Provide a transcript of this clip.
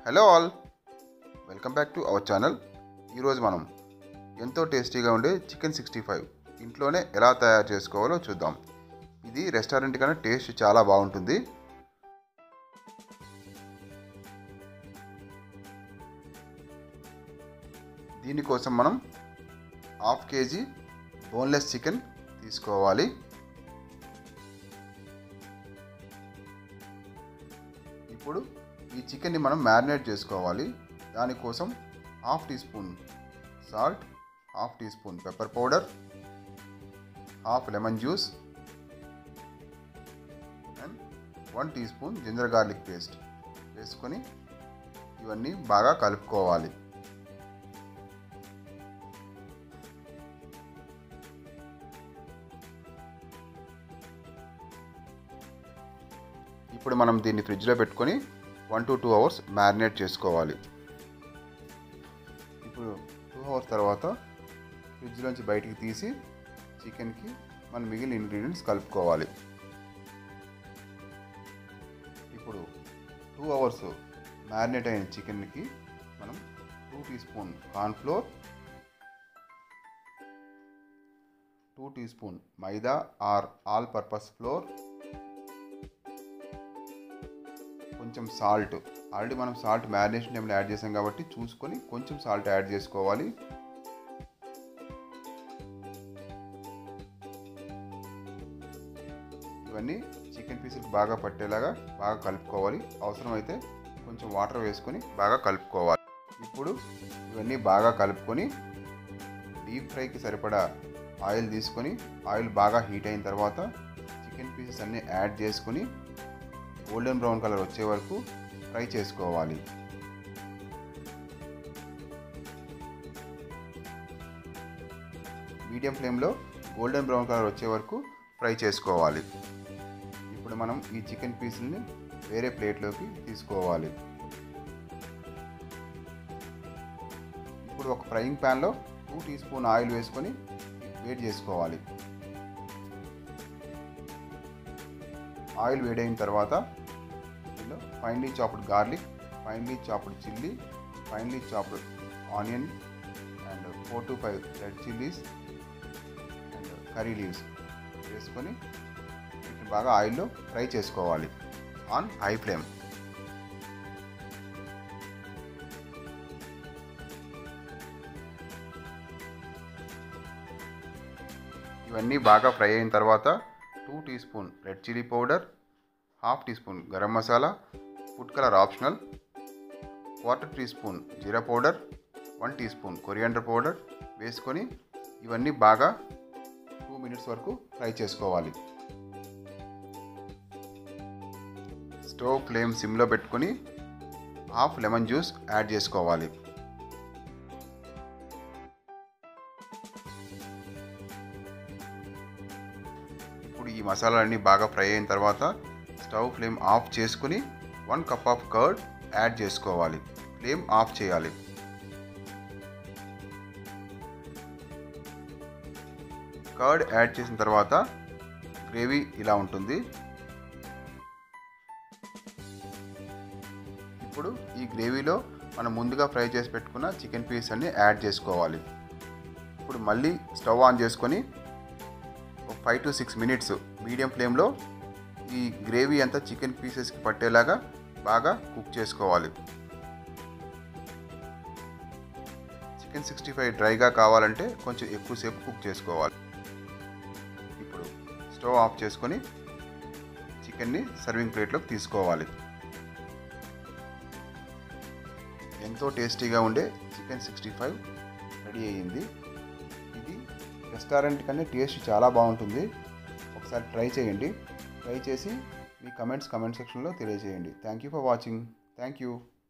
hello all welcome back to our channel ఈరోజు మనం ఎంతో టేస్టీగా ఉండే చికెన్ సిక్స్టీ ఫైవ్ ఇంట్లోనే ఎలా తయారు చేసుకోవాలో చూద్దాం ఇది రెస్టారెంట్ కన్నా టేస్ట్ చాలా బాగుంటుంది దీనికోసం మనం హాఫ్ కేజీ బోన్లెస్ చికెన్ తీసుకోవాలి ఇప్పుడు ఈ చికెన్ని మనం మ్యారినేట్ చేసుకోవాలి దానికోసం half teaspoon salt half teaspoon pepper powder half lemon juice and one teaspoon ginger garlic paste వేసుకొని ఇవన్నీ బాగా కలుపుకోవాలి ఇప్పుడు మనం దీన్ని ఫ్రిడ్జ్లో పెట్టుకొని one to two hours marinate చేసుకోవాలి ఇప్పుడు టూ అవర్స్ తర్వాత ఫ్రిడ్జ్లోంచి బయటికి తీసి చికెన్కి మనం మిగిలిన ఇంగ్రీడియంట్స్ కలుపుకోవాలి ఇప్పుడు టూ అవర్స్ మ్యారినేట్ అయిన చికెన్కి మనం two teaspoon cornflour two teaspoon maida or all purpose flour కొంచెం సాల్ట్ ఆల్రెడీ మనం సాల్ట్ మ్యారినేషన్ టైంలో యాడ్ చేసాం కాబట్టి చూసుకొని కొంచెం సాల్ట్ యాడ్ చేసుకోవాలి ఇవన్నీ చికెన్ పీసులకు బాగా పట్టేలాగా బాగా కలుపుకోవాలి అవసరమైతే కొంచెం వాటర్ వేసుకొని బాగా కలుపుకోవాలి ఇప్పుడు ఇవన్నీ బాగా కలుపుకొని డీప్ ఫ్రైకి సరిపడా ఆయిల్ తీసుకొని ఆయిల్ బాగా హీట్ అయిన తర్వాత చికెన్ పీసెస్ అన్నీ యాడ్ చేసుకొని గోల్డెన్ బ్రౌన్ కలర్ వచ్చే వరకు ఫ్రై చేసుకోవాలి మీడియం ఫ్లేమ్లో గోల్డెన్ బ్రౌన్ కలర్ వచ్చే వరకు ఫ్రై చేసుకోవాలి ఇప్పుడు మనం ఈ చికెన్ పీసుల్ని వేరే ప్లేట్లోకి తీసుకోవాలి ఇప్పుడు ఒక ఫ్రైయింగ్ ప్యాన్లో టూ టీ స్పూన్ ఆయిల్ వేసుకొని వేడి చేసుకోవాలి ఆయిల్ వేడైన తర్వాత ఇందులో finely chopped garlic finely chopped chilli finely chopped onion and four to five red chillies and curry leaves వేసుకొని వీటిని బాగా ఆయిల్లో ఫ్రై చేసుకోవాలి ఆన్ హై ఫ్లేమ్ ఇవన్నీ బాగా ఫ్రై అయిన తర్వాత two teaspoon red chilli powder half teaspoon garam masala food colour optional quarter teaspoon jeera powder one teaspoon coriander powder వేసుకొని ఇవన్నీ బాగా టూ మినిట్స్ వరకు ఫ్రై చేసుకోవాలి స్టవ్ ఫ్లేమ్ సిమ్లో పెట్టుకొని హాఫ్ లెమన్ జ్యూస్ యాడ్ చేసుకోవాలి ఇప్పుడు ఈ మసాలాలన్నీ బాగా ఫ్రై అయిన తర్వాత స్టవ్ ఫ్లేమ్ ఆఫ్ చేసుకుని one cup of curd add చేసుకోవాలి ఫ్లేమ్ ఆఫ్ చేయాలి కర్డ్ యాడ్ చేసిన తర్వాత గ్రేవీ ఇలా ఉంటుంది ఇప్పుడు ఈ గ్రేవీలో మనం ముందుగా ఫ్రై చేసి పెట్టుకున్న చికెన్ పీస్ అన్ని యాడ్ చేసుకోవాలి ఇప్పుడు మళ్ళీ స్టవ్ ఆన్ చేసుకొని ఒక five to six minutes medium ఫ్లేమ్లో ఈ గ్రేవీ అంతా చికెన్ పీసెస్కి పట్టేలాగా బాగా కుక్ చేసుకోవాలి చికెన్ సిక్స్టీ ఫైవ్ డ్రైగా కావాలంటే కొంచెం ఎక్కువసేపు కుక్ చేసుకోవాలి ఇప్పుడు స్టవ్ ఆఫ్ చేసుకొని చికెన్ని సర్వింగ్ ప్లేట్లోకి తీసుకోవాలి ఎంతో టేస్టీగా ఉండే చికెన్ సిక్స్టీ ఫైవ్ రెడీ అయ్యింది ఇది రెస్టారెంట్ కన్నా టేస్ట్ చాలా బాగుంటుంది ఒకసారి ట్రై చేయండి ట్రై చేసి మీ కమెంట్స్ కమెంట్ సెక్షన్లో తెలియజేయండి thank you for watching thank you